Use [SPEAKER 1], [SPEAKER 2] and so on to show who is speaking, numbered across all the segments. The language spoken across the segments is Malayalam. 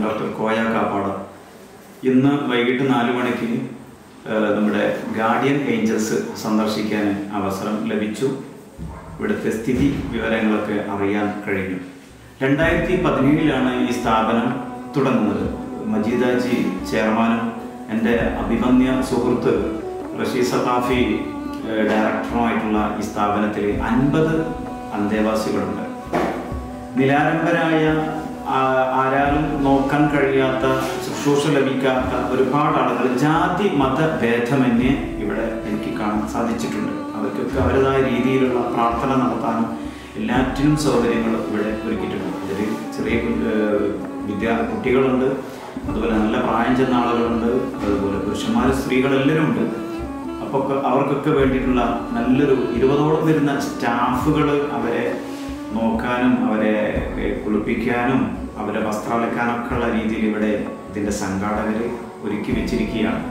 [SPEAKER 1] ഡോക്ടർ കോയ കാപ്പാട് ഇന്ന് വൈകിട്ട് നാല് മണിക്ക് ഏഹ്, നമ്മുടെ ഗാർഡിയൻ ഏഞ്ചൽസ് സന്ദർശിക്കാൻ അവസരം ലഭിച്ചു ഇവിടുത്തെ സ്ഥിതി വിവരങ്ങളൊക്കെ അറിയാൻ കഴിഞ്ഞു രണ്ടായിരത്തി പതിനേഴിലാണ് ഈ സ്ഥാപനം തുടങ്ങുന്നത് മജീദാജി ചെയർമാനും എൻ്റെ അഭിമന്യ സുഹൃത്ത് റഷീദ് സഖാഫി ഏഹ്, ഡയറക്ടറുമായിട്ടുള്ള ഈ സ്ഥാപനത്തിൽ അൻപത് അന്തേവാസികളുണ്ട് നിരാലംബരായ ആ- ആരാലും നോക്കാൻ കഴിയാത്ത ശുശ്രൂഷ ലഭിക്കാത്ത ഒരുപാട് ആളുകൾ ജാതി മത ഭേദമന്യേ ഇവിടെ എനിക്ക് കാണാൻ സാധിച്ചിട്ടുണ്ട് അവർക്കൊക്കെ അവരുടേതായ രീതിയിലുള്ള പ്രാർത്ഥന നടത്താനും എല്ലാറ്റിനും സൗകര്യങ്ങൾ ഇവിടെ ഒരുക്കിയിട്ടുണ്ട് ഇതിൽ ചെറിയ കു- ഏഹ് വിദ്യാ കുട്ടികളുണ്ട് അതുപോലെ നല്ല പ്രായം ചെന്ന ആളുകളുണ്ട് അതുപോലെ പുരുഷന്മാർ സ്ത്രീകളെല്ലാവരും ഉണ്ട് അപ്പോൾ അവർക്കൊക്കെ വേണ്ടിയിട്ടുള്ള നല്ലൊരു ഇരുപതോളം വരുന്ന സ്റ്റാഫുകൾ അവരെ നോക്കാനും അവരെ ഏ, കുളിപ്പിക്കാനും അവരെ വസ്ത്രമലക്കാനൊക്കെ ഉള്ള രീതിയിൽ ഇവിടെ ഇതിൻ്റെ സംഘാടകർ ഒരുക്കി വെച്ചിരിക്കുകയാണ്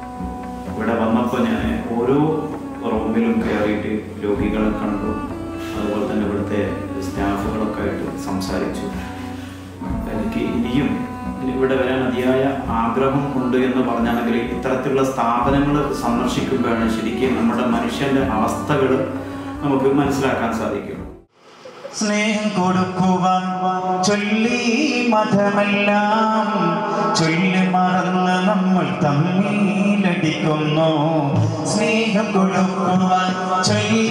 [SPEAKER 1] ഇവിടെ വന്നപ്പോൾ ഞാൻ ഓരോ റൂമിലും കയറിയിട്ട് രോഗികളെ കണ്ടു അതുപോലെ തന്നെ ഇവിടുത്തെ സ്റ്റാഫുകളൊക്കെ ആയിട്ട് സംസാരിച്ചു എനിക്ക് ഇനിയും ഇനി ഇവിടെ വരാൻ അതിയായ ആഗ്രഹം ഉണ്ട് എന്ന് പറഞ്ഞാണെങ്കിൽ ഇത്തരത്തിലുള്ള സ്ഥാപനങ്ങൾ സന്ദർശിക്കുമ്പോഴാണ് ശരിക്കും നമ്മുടെ മനുഷ്യന്റെ അവസ്ഥകൾ നമുക്ക് മനസ്സിലാക്കാൻ സാധിക്കും
[SPEAKER 2] സ്നേഹം കൊടുക്കുവാൻ ചൊല്ലി മതമെല്ലാം ചൊല്ലി മറന്ന് നമ്മൾ തമ്മിലടിക്കുന്നു സ്നേഹം കൊടുക്കുവാൻ ചൊല്ലി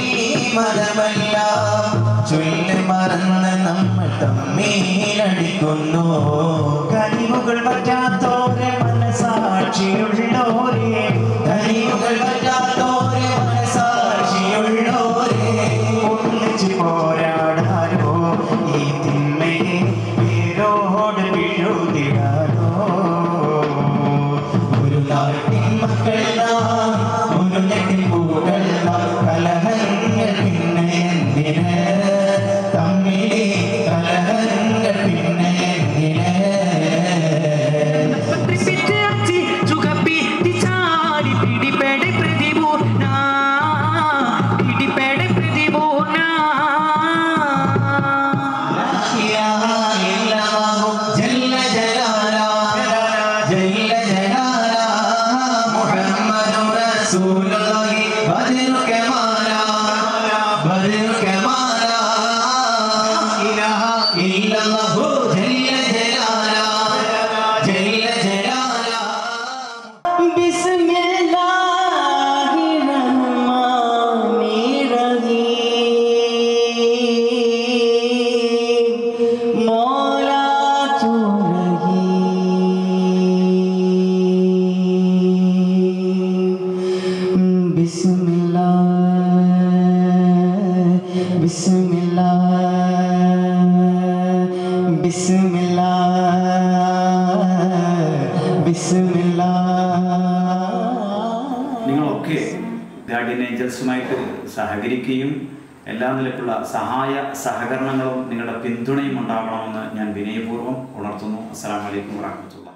[SPEAKER 2] മതമെല്ലാം ചൊല്ലി മറന്ന് നമ്മൾ തമ്മിലടിക്കുന്നു കനിവുകൾ പറ്റാത്തോരെ മനസാക്ഷിയുള്ളോരെ കനിവുകൾ പറ്റാത്തോരെ മനസാക്ഷിയുള്ളോരെ ഒന്നിച്ച് പോരാടാനോ ഈ തിന്മയെ പേരോട് വിഴുതിടാനോ ഒരു നാട്ടിൻ മക്കൾ നാം ഒരു നെട്ടിൽ പൂക്കൾ നാം കലഹങ്ങൾ പിന്നെ എന്തിന് തമ്മിലെ കലഹങ്ങൾ പിന്നെ എന്തിന്
[SPEAKER 3] Precipitaci, Chugapi, Tichari, Pidi Pede Pradibuna, Pidi Pede Pradibuna.
[SPEAKER 2] ജല്ല ജലാലാ ജല്ല ജലാലാ മുഹമ്മദുർ റസൂലുള്ളാഹി ബദറു കമാലാ ബദറു കമാലാ ഇലാഹ ഇല്ലല്ലാഹു ജല്ല ജലാലാ ജല്ല ജലാലാ
[SPEAKER 3] बिस्मिल्लाहिर्रहमानिर्रहीम मौला तू रहीम बिस्मिल्लाह बिस्मिल्लाह बिस्मिल्लाह बिस्मिल्लाह
[SPEAKER 1] നിങ്ങളൊക്കെ ഗാർഡിയൻ ഏഞ്ചൽസുമായിട്ട് സഹകരിക്കുകയും എല്ലാ നിലക്കുള്ള സഹായ സഹകരണങ്ങളും നിങ്ങളുടെ പിന്തുണയും ഉണ്ടാകണമെന്ന് ഞാൻ വിനയപൂർവ്വം ഉണർത്തുന്നു അസ്സാം വലൈക്കും വാഹമത്തുള്ള